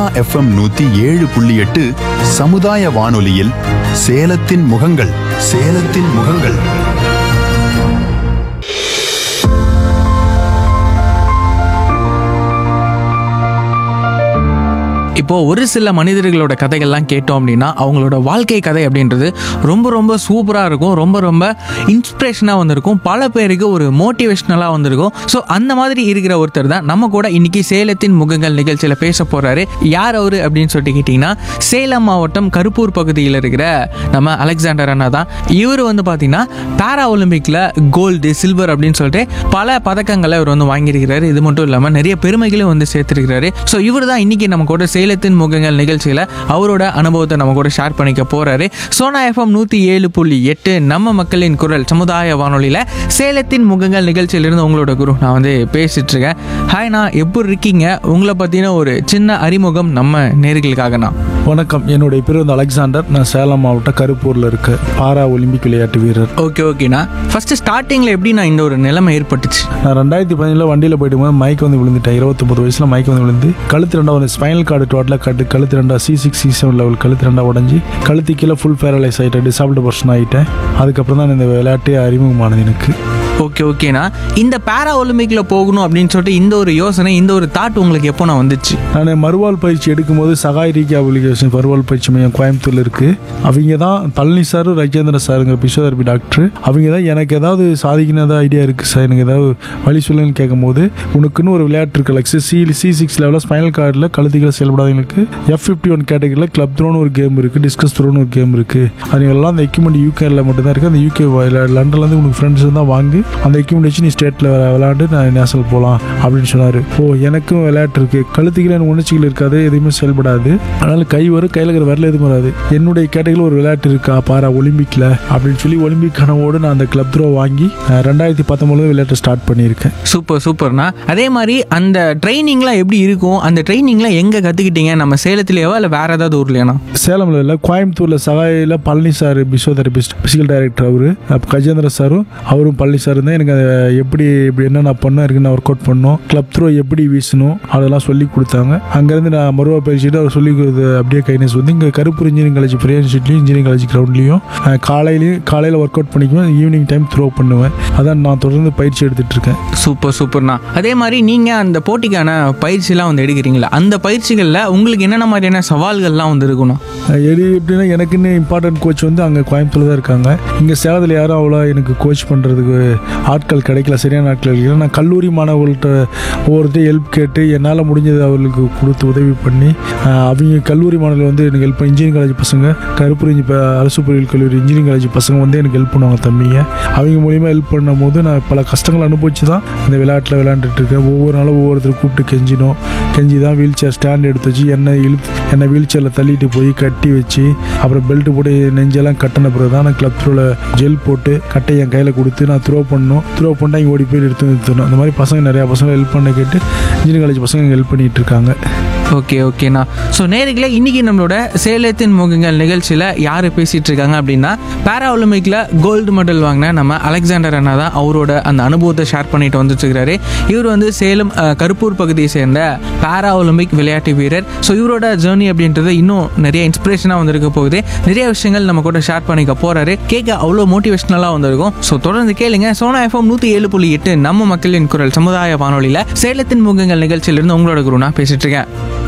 FM நூத்தி ஏழு புள்ளி எட்டு சமுதாய வானொலியில் சேலத்தின் முகங்கள் சேலத்தின் முகங்கள் இப்போ ஒரு சில மனிதர்களோட கதைகள்லாம் கேட்டோம் அப்படின்னா அவங்களோட வாழ்க்கை கதை அப்படின்றது ரொம்ப ரொம்ப சூப்பராக இருக்கும் ரொம்ப ரொம்ப இன்ஸ்பிரேஷனாக வந்திருக்கும் பல பேருக்கு ஒரு மோட்டிவேஷ்னலாக வந்திருக்கும் ஸோ அந்த மாதிரி இருக்கிற ஒருத்தர் தான் நம்ம கூட இன்னைக்கு சேலத்தின் முகங்கள் நிகழ்ச்சியில் பேச போறாரு யார் அவரு அப்படின்னு சொல்லிட்டு கேட்டிங்கன்னா சேலம் மாவட்டம் கருப்பூர் பகுதியில் இருக்கிற நம்ம அலெக்சாண்டர் அண்ணா தான் இவர் வந்து பார்த்தீங்கன்னா பாரா ஒலிம்பிக்கில் கோல்டு சில்வர் அப்படின்னு சொல்லிட்டு பல பதக்கங்களை இவர் வந்து வாங்கியிருக்கிறாரு இது மட்டும் இல்லாமல் நிறைய பெருமைகளையும் வந்து சேர்த்திருக்கிறாரு ஸோ இவர் தான் இன்னைக்கு நம்ம கூட சேலத்தின் முகங்கள் நிகழ்ச்சியில் அவரோட அனுபவத்தை நம்ம கூட ஷேர் பண்ணிக்க போறாரு சோனா எஃப்எம் நூற்றி ஏழு புள்ளி எட்டு நம்ம மக்களின் குரல் சமுதாய வானொலியில் சேலத்தின் முகங்கள் நிகழ்ச்சியிலிருந்து உங்களோட குரு நான் வந்து பேசிட்டு இருக்கேன் ஹாய் நான் எப்படி இருக்கீங்க உங்களை பற்றின ஒரு சின்ன அறிமுகம் நம்ம நேர்களுக்காக நான் வணக்கம் என்னுடைய பேர் வந்து அலெக்சாண்டர் நான் சேலம் மாவட்டம் கருப்பூரில் இருக்க பாரா ஒலிம்பிக் விளையாட்டு வீரர் ஓகே ஓகேண்ணா ஃபர்ஸ்ட் ஸ்டார்டிங்கில் எப்படி நான் இந்த ஒரு நிலைமை ஏற்பட்டுச்சு நான் ரெண்டாயிரத்தி பதினேழில் வண்டியில் போயிட்டு போது மைக் வந்து விழுந்துட்டேன் இருபத்தொம்பது வயசில் மைக் வந்து விழுந்து கழுத்து ரெண்டா வந்து ஸ்பைனல் கார்டு டோட்டலாக கட்டு கழுத்து ரெண்டா C six C seven level கழுத்து ரெண்டா உடஞ்சி கழுத்து கீழே ஃபுல் பேரலைஸ் ஆகிட்டேன் டிசாபிள் பர்சன் ஆகிட்டேன் அதுக்கப்புறம் தான் இந்த விளையாட்டே அறிமுகமானது எனக்கு ஓகே ஓகேண்ணா இந்த பாரா ஒலிம்பிக்கில் போகணும் அப்படின்னு சொல்லிட்டு இந்த ஒரு யோசனை இந்த ஒரு தாட் உங்களுக்கு எப்போ நான் வந்துச்சு நான் மறுவாழ் பயிற்சி எடுக்கும்போது சகாய் ரீகி அப்ளிகேஷன் மறுவாழ் பயிற்சி மையம் கோயம்புத்தூர்ல இருக்கு அவங்க தான் பழனி சாரும் ரஜேந்திர சாருங்க பிசியோதெரபி டாக்டர் அவங்க தான் எனக்கு ஏதாவது சாதிக்கணும் ஐடியா இருக்கு சார் எனக்கு ஏதாவது வழி சொல்லுன்னு கேட்கும்போது உனக்குன்னு ஒரு விளையாட்டு இருக்கு லைக் சி சி சிக்ஸ் லெவலில் ஸ்பைனல் கார்டில் கழுத்துக்களை செயல்படாதவங்களுக்கு எஃப் ஃபிஃப்டி ஒன் கேட்டகரியில் கிளப் த்ரோன்னு ஒரு கேம் இருக்கு டிஸ்கஸ் த்ரோன்னு ஒரு கேம் இருக்கு அது எல்லாம் அந்த எக்யூப்மெண்ட் யூகேல மட்டும் தான் இருக்கு அந்த யூகே லண்டன்லேருந்து உனக்கு ஃப்ரெண்ட்ஸ் தான் வாங்கி அந்த எக்யூப்மெண்ட் வச்சு நீ ஸ்டேட்டில் விளையாண்டு நான் நேஷனல் போகலாம் அப்படின்னு சொன்னார் ஓ எனக்கும் விளையாட்டு இருக்கு கழுத்துக்கிற உணர்ச்சிகள் இருக்காது எதுவுமே செயல்படாது அதனால கை வரும் கையில் இருக்கிற வரல எதுவும் வராது என்னுடைய கேட்டகரியில் ஒரு விளையாட்டு இருக்கா பாரா ஒலிம்பிக்கில் அப்படின்னு சொல்லி ஒலிம்பிக் கனவோடு நான் அந்த கிளப் த்ரோ வாங்கி அஹ், ரெண்டாயிரத்தி பத்தொன்பதுல விளையாட்டு ஸ்டார்ட் பண்ணியிருக்கேன் சூப்பர் சூப்பர்ண்ணா அதே மாதிரி அந்த ட்ரைனிங்லாம் எப்படி இருக்கும் அந்த ட்ரைனிங்லாம் எங்கே கற்றுக்கிட்டீங்க நம்ம சேலத்துலேயேவா இல்லை வேற ஏதாவது ஊர்லையாண்ணா சேலம்ல இல்லை கோயம்புத்தூரில் சகாயில Palani sir physiotherapist physical director அவரு அப்ப கஜேந்திர சாரும் அவரும் பழனி சாரும் தான் எனக்கு அதை எப்படி இப்படி என்னென்ன பண்ணோம் இருக்கு நான் ஒர்க் அவுட் பண்ணோம் கிளப் த்ரோ எப்படி வீசணும் அதெல்லாம் சொல்லி கொடுத்தாங்க அங்கேருந்து நான் மறுவா பயிற்சிட்டு அவர் சொல்லி கொடுத்து அப்படியே கைனஸ் வந்து இங்கே Karuppur engineering college biryani engineering college கிரவுண்ட்லையும் காலையிலையும் காலையில் ஒர்க் அவுட் பண்ணிக்குவேன் ஈவினிங் டைம் த்ரோ பண்ணுவேன் அதான் நான் தொடர்ந்து பயிற்சி எடுத்துட்டு இருக்கேன் சூப்பர் சூப்பர்ண்ணா அதே மாதிரி நீங்கள் அந்த போட்டிக்கான பயிற்சிலாம் வந்து எடுக்கிறீங்களா அந்த பயிற்சிகளில் உங்களுக்கு என்னென்ன மாதிரியான சவால்கள்லாம் வந்து இருக்கணும் அஹ் எது எப்படின்னா எனக்குன்னு இம்பார்ட்டன்ட் கோச் வந்து அங்கே கோயம்புத்தூர் தான் இருக்காங்க இங்கே சேலத்தில் யாரும் அவ்வளோ எனக்கு கோச் பண்ணுறதுக்கு ஆட்கள் கிடைக்கல சரியான ஆட்கள் கிடைக்கல நான் கல்லூரி மாணவர்கள்ட்ட ஒவ்வொருத்தையும் ஹெல்ப் கேட்டு என்னால் முடிஞ்சது அவர்களுக்கு கொடுத்து உதவி பண்ணி அஹ் அவங்க கல்லூரி மாணவர்கள் வந்து எனக்கு ஹெல்ப் இன்ஜினியரிங் காலேஜ் பசங்க கருப்பூர் இஞ்சி ப- அரசு பொறியியல் கல்லூரி இன்ஜினியரிங் காலேஜ் பசங்க வந்து எனக்கு ஹெல்ப் பண்ணுவாங்க தம்பிங்க அவங்க மூலியமாக ஹெல்ப் பண்ணும் போது நான் பல கஷ்டங்கள் அனுபவிச்சு தான் இந்த விளையாட்டில் விளையாண்டுட்டு இருக்கேன் ஒவ்வொரு நாளும் ஒவ்வொருத்தர் கூப்பிட்டு கெஞ்சினோம் கெஞ்சி தான் வீல் சேர் ஸ்டாண்ட் எடுத்து வச்சு என்னை இழுத்து என்னை வீல் சேரில் தள்ளிட்டு போய் கட்டி வச்சு அப்புறம் பெல்ட் போட்டு நெஞ்செல்லாம் கட்டின பிறகு தான் நான் கிளப் த்ரோவில் ஜெல் போட்டு கட்டை என் கையில் கொடுத்து நான் த்ரோ பண்ணணும் த்ரோ பண்ணால் இங்கே ஓடி போய் எடுத்து நிறுத்தணும் அந்த மாதிரி பசங்க நிறையா பசங்க ஹெல்ப் பண்ண கேட்டு இன்ஜினியரிங் காலேஜ் பசங்க ஹெல்ப் பண்ணிட்டு இருக்காங்க ஓகே ஓகேண்ணா ஸோ நேர்களே இன்னைக்கு நம்மளோட சேலத்தின் முகங்கள் நிகழ்ச்சியில் யார் பேசிட்டு இருக்காங்க அப்படின்னா பாரா ஒலிம்பிக்கில் கோல்டு மெடல் வாங்கின நம்ம அலெக்சாண்டர் அண்ணா தான் அவரோட அந்த அனுபவத்தை ஷேர் பண்ணிட்டு வந்துட்டு இருக்காரு இவர் வந்து சேலம் அஹ், கருப்பூர் பகுதியை சேர்ந்த பாரா ஒலிம்பிக் விளையாட்டு வீரர் ஸோ இவரோட ஜேர்னி அப்படின்றது இன்னும் நிறைய இன்ஸ்பிரேஷனாக வந்திருக்க போகுது நிறைய விஷயங்கள் நம்ம கூட ஷேர் பண்ணிக்க போறாரு கேட்க அவ்வளோ மோட்டிவேஷனலாக வந்திருக்கும் ஸோ தொடர்ந்து கேளுங்க சோனா எஃப்எம் நூற்றி ஏழு புள்ளி எட்டு நம்ம மக்களின் குரல் சமுதாய வானொலியில் சேலத்தின் முகங்கள் நிகழ்ச்சியிலிருந்து உங்களோட குரு நான் பேசிட்டு இருக்கேன்